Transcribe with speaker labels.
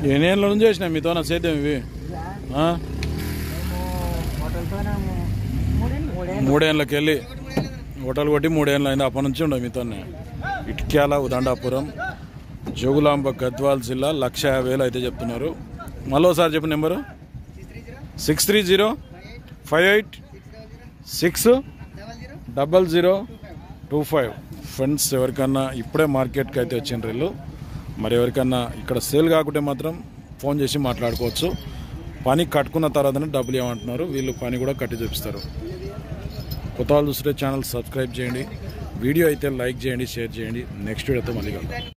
Speaker 1: ఎన్నేళ్ళ నుంచి చేసినా మీతో నా సేద్యం ఇవి ఆ?
Speaker 2: హోటల్తోనే మూడేళ్ళు
Speaker 1: మూడేళ్ళకి వెళ్ళి హోటల్ కొట్టి మూడేళ్ళు అయింది అప్పటి నుంచి ఉండవు మీతోనే ఇటుక్యాల ఉదండాపురం జోగులాంబ గద్వాల్ జిల్లా లక్ష యాభై వేలు అయితే చెప్తున్నారు మళ్ళీ చెప్పు number six three zero five eight six double zero two five friends ఎవరికన్నా ఇప్పుడే మార్కెట్కి అయితే వచ్చిండ్రు వీళ్ళు మరి ఎవరికన్నా ఇక్కడ సేల్ కాకుంటే మాత్రం ఫోన్ చేసి మాట్లాడుకోవచ్చు పని కట్టుకున్న తర్వాతనే డబ్బులు ఏమంటున్నారు వీళ్ళు పని కూడా కట్టి చూపిస్తారు కొత్త వాళ్ళు చూస్తే ఛానల్ సబ్స్క్రైబ్ చేయండి వీడియో అయితే లైక్ చేయండి షేర్ చేయండి నెక్స్ట్ వీడియోతో మళ్ళీ కలుద్దాం